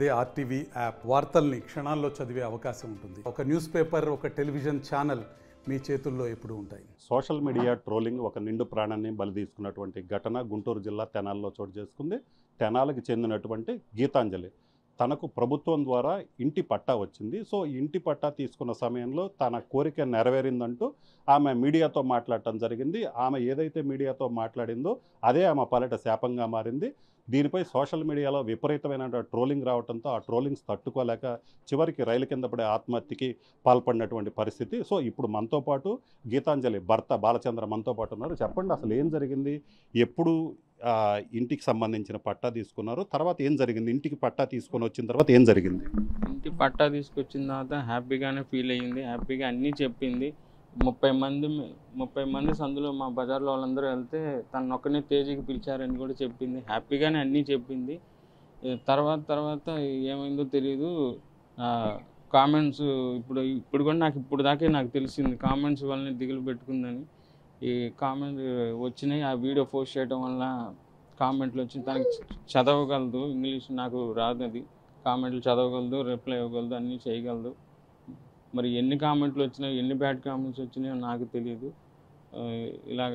అదే RTV app వార్తల్ని క్షణాల్లో చదివే అవకాశం ఉంటుంది ఒక న్యూస్ పేపర్ ఒక టెలివిజన్ ఛానల్ మీ చేతుల్లో ఎప్పుడూ ఉంటాయి సోషల్ మీడియా ట్రోలింగ్ ఒక నిండు ప్రాణాన్ని బలి తీసుకున్నటువంటి ఘటన గుంటూరు జిల్లా తెనాల్లో చోటు చేసుకుంది తెనాలకు చెందినటువంటి గీతాంజలి తనకు ప్రభుత్వం ద్వారా ఇంటి పట్టా వచ్చింది సో ఈ ఇంటి పట్టా తీసుకున్న సమయంలో తన కోరిక నెరవేరిందంటూ ఆమె మీడియాతో మాట్లాడటం జరిగింది ఆమె ఏదైతే మీడియాతో మాట్లాడిందో అదే ఆమె పాలిట శాపంగా మారింది దీనిపై సోషల్ మీడియాలో విపరీతమైన ట్రోలింగ్ రావడంతో ఆ ట్రోలింగ్స్ తట్టుకోలేక చివరికి రైలు కింద పడే ఆత్మహత్యకి పాల్పడినటువంటి పరిస్థితి సో ఇప్పుడు మనతో పాటు గీతాంజలి భర్త బాలచంద్ర మనతో పాటు ఉన్నారు చెప్పండి అసలు ఏం జరిగింది ఎప్పుడు ఆ, ఇంటికి సంబంధించిన పట్టా తీసుకున్నారు తర్వాత ఏం జరిగింది ఇంటికి పట్టా తీసుకొని వచ్చిన తర్వాత ఏం జరిగింది ఇంటి పట్టా తీసుకొచ్చిన తర్వాత హ్యాపీగానే ఫీల్ అయ్యింది హ్యాపీగా అన్నీ చెప్పింది ముప్పై మంది ముప్పై మంది సందులో మా బజార్లో వాళ్ళందరూ వెళ్తే తను ఒక్కనే తేజీకి పిలిచారని కూడా చెప్పింది హ్యాపీగానే అన్నీ చెప్పింది ఏ, తర్వాత తర్వాత ఏమైందో తెలియదు కామెంట్స్ ఇప్పుడు ఇప్పుడు కూడా నాకు ఇప్పుడు దాకే నాకు తెలిసింది కామెంట్స్ వల్లనే దిగులు పెట్టుకుందని ఈ కామెంట్ వచ్చినాయి ఆ వీడియో పోస్ట్ చేయడం వల్ల కామెంట్లు వచ్చి తనకి చదవగలదు ఇంగ్లీష్ నాకు రాదు అది కామెంట్లు చదవగలదు రిప్లై ఇవ్వగలదు అన్నీ చేయగలదు మరి ఎన్ని కామెంట్లు వచ్చినాయో ఎన్ని బ్యాడ్ కామెంట్స్ వచ్చినాయో నాకు తెలియదు ఆ, ఇలాగ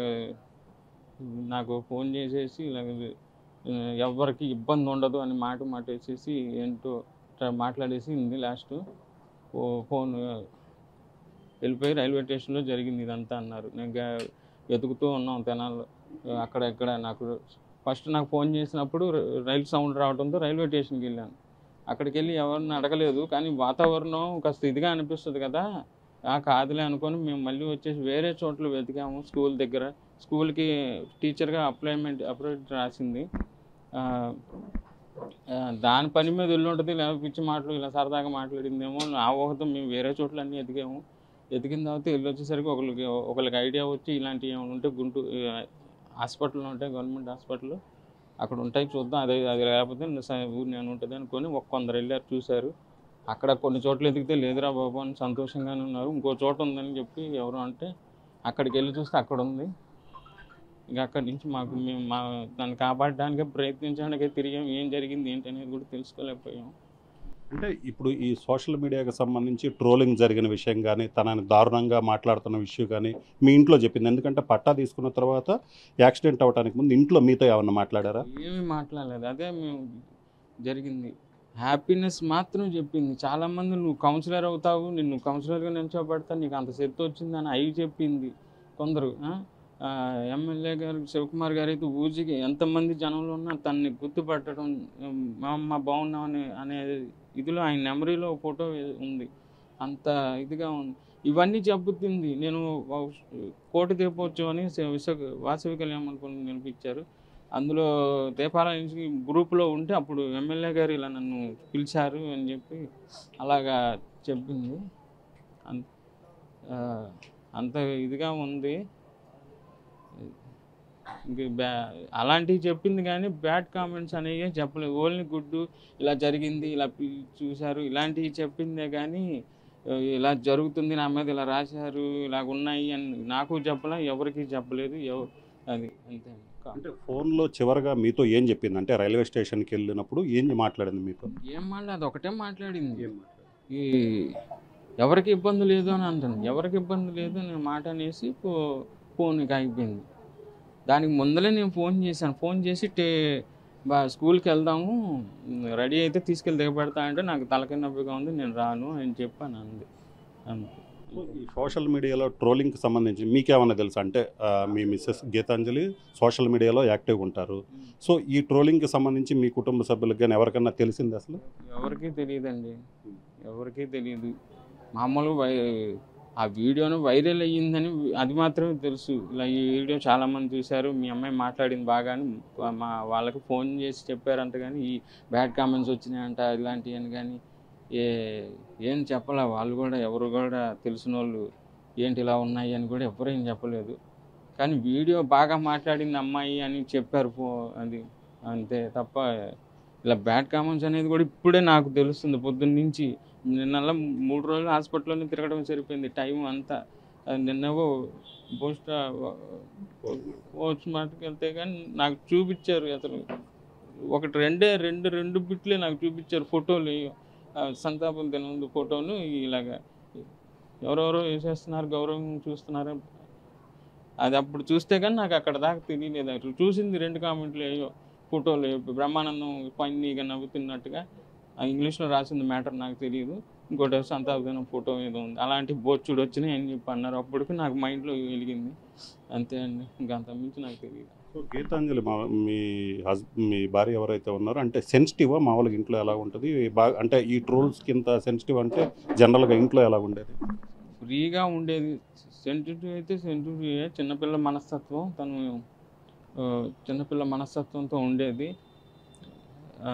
నాకు ఫోన్ చేసేసి ఇలాగ ఆ, ఎవ్వరికి ఇబ్బంది ఉండదు అని మాట మాట వేసేసి ఏంటో ఇట్లా మాట్లాడేసి ఉంది లాస్ట్ ఫోన్ వెళ్ళిపోయి రైల్వే స్టేషన్లో జరిగింది ఇదంతా అన్నారు నేను గా- వెతుకుతూ ఉన్నాం తెనాల్లో అక్కడ ఇక్కడ నాకు ఫస్ట్ నాకు ఫోన్ చేసినప్పుడు ర- రైలు సౌండ్ రావడంతో రైల్వే స్టేషన్కి వెళ్ళాను అక్కడికి వెళ్ళి ఎవరిని అడగలేదు కానీ వాతావరణం కాస్త ఇదిగా అనిపిస్తుంది కదా ఆ కాదులే అనుకొని మేము మళ్ళీ వచ్చేసి వేరే చోట్ల వెతికాము స్కూల్ దగ్గర స్కూల్కి టీచర్గా అప్లైమెంట్ అప్లై రాసింది ఆ, ఆ, దాని పని మీద వెళ్ళి ఉంటుంది ఇలా పిచ్చి మాటలు ఇలా సరదాగా మాట్లాడిందేమో ఆ ఊహతో మేము వేరే చోట్ల అన్నీ ఎతికాము ఎతికిన తర్వాత వెళ్ళి వచ్చేసరికి ఒకరికి ఒకరికి ఐడియా వచ్చి ఇలాంటివి ఏమైనా ఉంటే గుంటూరు హాస్పిటల్లో ఉంటాయి గవర్నమెంట్ హాస్పిటల్ అక్కడ ఉంటాయి చూద్దాం అదే అది లేకపోతే స- ఊరు నేను ఉంటుంది అనుకొని ఒక కొందరు వెళ్ళారు చూశారు అక్కడ కొన్ని చోట్ల ఎదిగితే లేదురా బాబు అని సంతోషంగానే ఉన్నారు ఇంకో చోట ఉందని చెప్పి ఎవరు అంటే అక్కడికి వెళ్ళి చూస్తే అక్కడ ఉంది ఇక అక్కడి నుంచి మాకు మేము మా దాన్ని కాపాడడానికి ప్రయత్నించడానికి తిరిగాం ఏం జరిగింది ఏంటి అనేది కూడా తెలుసుకోలేకపోయాం అంటే ఇప్పుడు ఈ సోషల్ మీడియాకి సంబంధించి ట్రోలింగ్ జరిగిన విషయం కానీ తనని దారుణంగా మాట్లాడుతున్న విషయం కానీ మీ ఇంట్లో చెప్పింది ఎందుకంటే పట్టా తీసుకున్న తర్వాత యాక్సిడెంట్ అవ్వడానికి ముందు ఇంట్లో మీతో ఏమన్నా మాట్లాడారా ఏమీ మాట్లాడలేదు అదే మేము జరిగింది హ్యాపీనెస్ మాత్రం చెప్పింది చాలామంది నువ్వు కౌన్సిలర్ అవుతావు నిన్ను కౌన్సిలర్గా నిల్చోబెడతా నీకు అంత శక్తి వచ్చిందని అవి చెప్పింది కొందరు ఆ? ఆ, ఎమ్మెల్యే గారు శివకుమార్ గారు అయితే ఊజికి ఎంతమంది జనంలో ఉన్నా తనని గుర్తుపట్టడం ఉమ్, మా అమ్మ బాగున్నామని అనే ఇదిలో ఆయన మెమరీలో ఫోటో ఉంది అంత ఇదిగా ఉంది ఇవన్నీ చెబుతుంది నేను కోటి దీపోత్సవం అని విశ్వ వాసవి కళ్యాణ మండపంలో నిలిపించారు అందులో దీపాల నుంచి గ్రూప్లో ఉంటే అప్పుడు ఎమ్మెల్యే గారు ఇలా నన్ను పిలిచారు అని చెప్పి అలాగా చెప్పింది అన్- ఆ, అంత ఇదిగా ఉంది ఇంక బ్యా అలాంటివి చెప్పింది కానీ బ్యాడ్ కామెంట్స్ అనేవి చెప్పలేదు ఓన్లీ గుడ్డు ఇలా జరిగింది ఇలా పి- చూశారు ఇలాంటివి చెప్పిందే కానీ ఆ, ఇలా జరుగుతుంది నా మీద ఇలా రాశారు ఇలాగ ఉన్నాయి అని నాకు చెప్పలే ఎవరికి చెప్పలేదు ఎవ- అది అంతే అంటే ఫోన్లో చివరగా మీతో ఏం చెప్పింది అంటే రైల్వే స్టేషన్కి వెళ్ళినప్పుడు ఏం మాట్లాడింది మీతో ఏం మాట్లాడదు ఒకటే మాట్లాడింది ఈ ఎవరికి ఇబ్బంది లేదు అని అంటుంది ఎవరికి ఇబ్బంది లేదు నేను మాట అనేసి ఫో ఫోన్కి అయిపోయింది దానికి ముందలే నేను ఫోన్ చేశాను ఫోన్ చేసి టే బా స్కూల్కి వెళ్దాము రెడీ అయితే తీసుకెళ్ళి దిగబెడతా అంటే నాకు తలకి నొప్పిగా ఉంది నేను రాను అని చెప్పాను అంది అంతే సో ఈ సోషల్ మీడియాలో ట్రోలింగ్కి సంబంధించి మీకేమన్నా తెలుసా అంటే ఆ, మీ మిస్సెస్ గీతాంజలి సోషల్ మీడియాలో యాక్టివ్గా ఉంటారు సో ఈ ట్రోలింగ్కి సంబంధించి మీ కుటుంబ సభ్యులకు కానీ ఎవరికన్నా తెలిసింది అసలు ఎవరికీ తెలియదండి ఎవరికీ తెలియదు మామూలు వై ఆ వీడియోను వైరల్ అయ్యిందని అది మాత్రమే తెలుసు ఇలా ఈ వీడియో చాలామంది చూశారు మీ అమ్మాయి మాట్లాడింది బాగా అని మా వాళ్ళకి ఫోన్ చేసి చెప్పారంట కానీ ఈ బ్యాడ్ కామెంట్స్ వచ్చినాయంట ఇలాంటివి అని కానీ ఏ ఏం చెప్పలే వాళ్ళు కూడా ఎవరు కూడా తెలిసిన వాళ్ళు ఏంటి ఇలా ఉన్నాయి అని కూడా ఎవరు ఏం చెప్పలేదు కానీ వీడియో బాగా మాట్లాడింది అమ్మాయి అని చెప్పారు ఫో అది అంతే తప్ప ఇలా బ్యాడ్ కామెంట్స్ అనేది కూడా ఇప్పుడే నాకు తెలుస్తుంది పొద్దున్న నుంచి నిన్న మూడు రోజులు హాస్పిటల్లోనే తిరగడం సరిపోయింది టైం అంతా అది నిన్నవో పోస్ట్ పోస్ట్ మార్ట్కి వెళ్తే కానీ నాకు చూపించారు అసలు ఒకటి రెండే రెండు రెండు బిట్లే నాకు చూపించారు ఫోటోలు ఆ, సంతాపం దినందు ఫోటోను ఇలాగా ఎవరెవరో వేసేస్తున్నారు గౌరవం చూస్తున్నారు అది అప్పుడు చూస్తే కానీ నాకు అక్కడ దాకా తెలియలేదు అసలు చూసింది రెండు కామెంట్లు ఏయో ఫోటోలు బ్రహ్మానందం ఫన్నీగా నవ్వుతున్నట్టుగా ఆ ఇంగ్లీష్లో రాసింది మ్యాటర్ నాకు తెలియదు ఇంకోటి సంతాప దినం ఫోటో ఏదో ఉంది అలాంటి బొచ్చుడు వచ్చినాయి అని చెప్పి అన్నారు అప్పటికి నాకు మైండ్లో వెలిగింది అంతే అండి ఇంకా అంత మించి నాకు తెలియదు సో గీతాంజలి మా మీ హస్ మీ భార్య ఎవరైతే ఉన్నారో అంటే సెన్సిటివా మామూలుగా ఇంట్లో ఎలా ఉంటుంది బాగా అంటే ఈ ట్రోల్స్కి ఇంత సెన్సిటివ్ అంటే జనరల్గా ఇంట్లో ఎలా ఉండేది ఫ్రీగా ఉండేది సెన్సిటివ్ అయితే సెన్సిటివ్ చిన్నపిల్ల మనస్తత్వం తను ఆ, చిన్నపిల్ల మనస్తత్వంతో ఉండేది ఆ,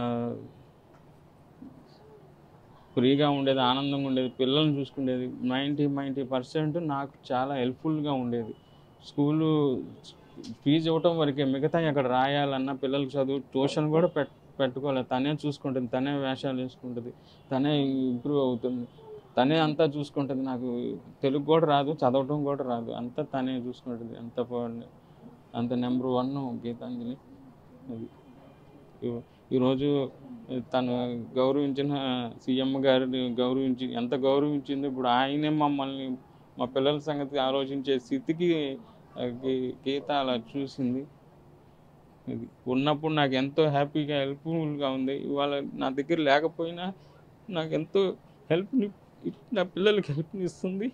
ఫ్రీగా ఉండేది ఆనందంగా ఉండేది పిల్లల్ని చూసుకునేది నైంటీ నైంటీ పర్సెంట్ నాకు చాలా హెల్ప్ఫుల్గా ఉండేది స్కూలు ఫీజు ఇవ్వటం వరకే మిగతా అక్కడ రాయాలన్నా పిల్లలకి చదువు ట్యూషన్ కూడా పెట్ పెట్టుకోలేదు తనే చూసుకుంటుంది తనే వేషాలు వేసుకుంటుంది తనే ఇంప్రూవ్ అవుతుంది తనే అంతా చూసుకుంటుంది నాకు తెలుగు కూడా రాదు చదవటం కూడా రాదు అంతా తనే చూసుకుంటుంది అంత బాగుంది అంత నెంబర్ వన్ గీతాంజలి అది ఈ- ఈరోజు తను గౌరవించిన సీఎం గారిని గౌరవించి ఎంత గౌరవించిందో ఇప్పుడు ఆయనే మమ్మల్ని మా పిల్లల సంగతి ఆలోచించే స్థితికి ఆ, గీ- గీత అలా చూసింది ఇది ఉన్నప్పుడు నాకు ఎంతో హ్యాపీగా హెల్ప్ఫుల్గా ఉంది ఇవాళ నా దగ్గర లేకపోయినా నాకు ఎంతో హెల్ప్ని నా పిల్లలకి హెల్ప్ని ఇస్తుంది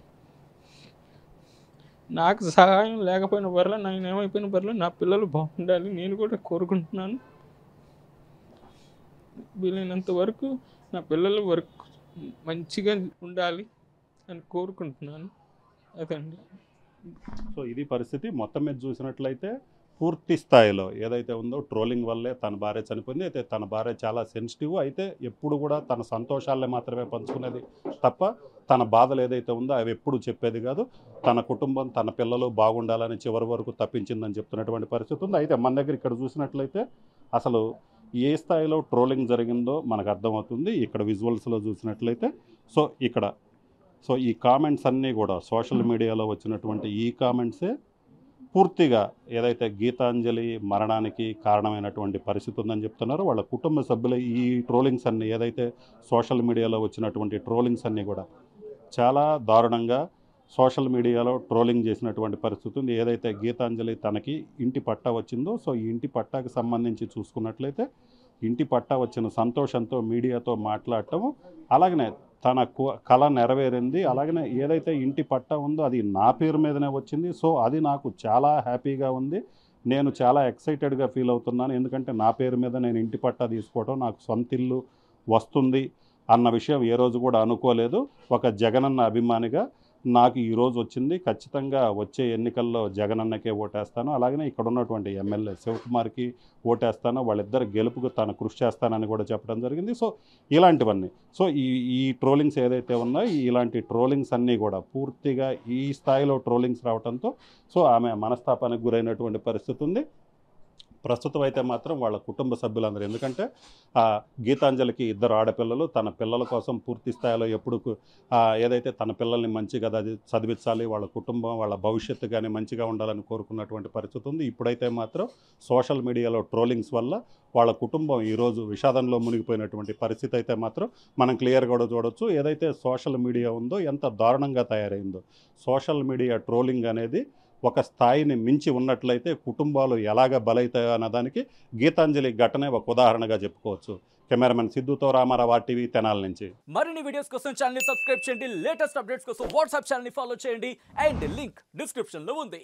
నాకు సహాయం లేకపోయిన పర్లే నేను ఏమైపోయిన పర్లే నా పిల్లలు బాగుండాలి నేను కూడా కోరుకుంటున్నాను వీలైనంత వరకు నా పిల్లల వరకు మంచిగా ఉండాలి అని కోరుకుంటున్నాను అదండి సో ఇది పరిస్థితి మొత్తం మీద చూసినట్లయితే పూర్తి స్థాయిలో ఏదైతే ఉందో ట్రోలింగ్ వల్లే తన భార్య చనిపోయింది అయితే తన భార్య చాలా సెన్సిటివ్ అయితే ఎప్పుడు కూడా తన సంతోషాలే మాత్రమే పంచుకునేది తప్ప తన బాధలు ఏదైతే ఉందో అవి ఎప్పుడు చెప్పేది కాదు తన కుటుంబం తన పిల్లలు బాగుండాలని చివరి వరకు తప్పించిందని చెప్తున్నటువంటి పరిస్థితి ఉంది అయితే మన దగ్గర ఇక్కడ చూసినట్లయితే అసలు ఏ స్థాయిలో ట్రోలింగ్ జరిగిందో మనకు అర్థమవుతుంది ఇక్కడ విజువల్స్లో చూసినట్లయితే సో ఇక్కడ సో ఈ కామెంట్స్ అన్నీ కూడా సోషల్ మీడియాలో వచ్చినటువంటి ఈ కామెంట్సే పూర్తిగా ఏదైతే గీతాంజలి మరణానికి కారణమైనటువంటి పరిస్థితి ఉందని చెప్తున్నారో వాళ్ళ కుటుంబ సభ్యుల ఈ ట్రోలింగ్స్ అన్ని ఏదైతే సోషల్ మీడియాలో వచ్చినటువంటి ట్రోలింగ్స్ అన్నీ కూడా చాలా దారుణంగా సోషల్ మీడియాలో ట్రోలింగ్ చేసినటువంటి పరిస్థితి ఉంది ఏదైతే గీతాంజలి తనకి ఇంటి పట్టా వచ్చిందో సో ఈ ఇంటి పట్టాకి సంబంధించి చూసుకున్నట్లయితే ఇంటి పట్టా వచ్చిన సంతోషంతో మీడియాతో మాట్లాడటం అలాగనే తన కు- కళ నెరవేరింది అలాగనే ఏదైతే ఇంటి పట్టా ఉందో అది నా పేరు మీదనే వచ్చింది సో అది నాకు చాలా హ్యాపీగా ఉంది నేను చాలా ఎక్సైటెడ్గా ఫీల్ అవుతున్నాను ఎందుకంటే నా పేరు మీద నేను ఇంటి పట్టా తీసుకోవడం నాకు సొంత ఇల్లు వస్తుంది అన్న విషయం ఏ రోజు కూడా అనుకోలేదు ఒక జగనన్న అభిమానిగా నాకు ఈ రోజు వచ్చింది ఖచ్చితంగా వచ్చే ఎన్నికల్లో జగనన్నకే ఓటేస్తాను అలాగనే ఇక్కడ ఉన్నటువంటి ఎమ్మెల్యే శివకుమార్కి ఓటేస్తాను వాళ్ళిద్దరు గెలుపుకు తాను కృషి చేస్తానని కూడా చెప్పడం జరిగింది సో ఇలాంటివన్నీ సో ఈ ఈ ట్రోలింగ్స్ ఏదైతే ఉన్నాయో ఈ ఇలాంటి ట్రోలింగ్స్ అన్నీ కూడా పూర్తిగా ఈ స్థాయిలో ట్రోలింగ్స్ రావడంతో సో ఆమె మనస్తాపానికి గురైనటువంటి పరిస్థితి ఉంది ప్రస్తుతం అయితే మాత్రం వాళ్ళ కుటుంబ సభ్యులందరూ ఎందుకంటే ఆ, గీతాంజలికి ఇద్దరు ఆడపిల్లలు తన పిల్లల కోసం పూర్తి స్థాయిలో ఎప్పుడు కు- ఆ, ఏదైతే తన పిల్లల్ని మంచిగా అది చదివించాలి వాళ్ళ కుటుంబం వాళ్ళ భవిష్యత్తు కానీ మంచిగా ఉండాలని కోరుకున్నటువంటి పరిస్థితి ఉంది ఇప్పుడైతే మాత్రం సోషల్ మీడియాలో ట్రోలింగ్స్ వల్ల వాళ్ళ కుటుంబం ఈరోజు విషాదంలో మునిగిపోయినటువంటి పరిస్థితి అయితే మాత్రం మనం క్లియర్గా కూడా చూడొచ్చు ఏదైతే సోషల్ మీడియా ఉందో ఎంత దారుణంగా తయారైందో సోషల్ మీడియా ట్రోలింగ్ అనేది ఒక స్థాయిని మించి ఉన్నట్లయితే కుటుంబాలు ఎలాగ బలైతాయో అన్నదానికి గీతాంజలి ఘటనే ఒక ఉదాహరణగా చెప్పుకోవచ్చు కెమెరామెన్ సిద్ధుతో రామారావు ఆర్టీవీ తెనాల నుంచి మరిన్ని వీడియోస్ కోసం ఛానల్ ని సబ్స్క్రైబ్ చేయండి లేటెస్ట్ అప్డేట్స్ కోసం వాట్సాప్ ఛానల్ ని ఫాలో చేయండి అండ్ లింక్ డిస్క్రిప్షన్ లో ఉంది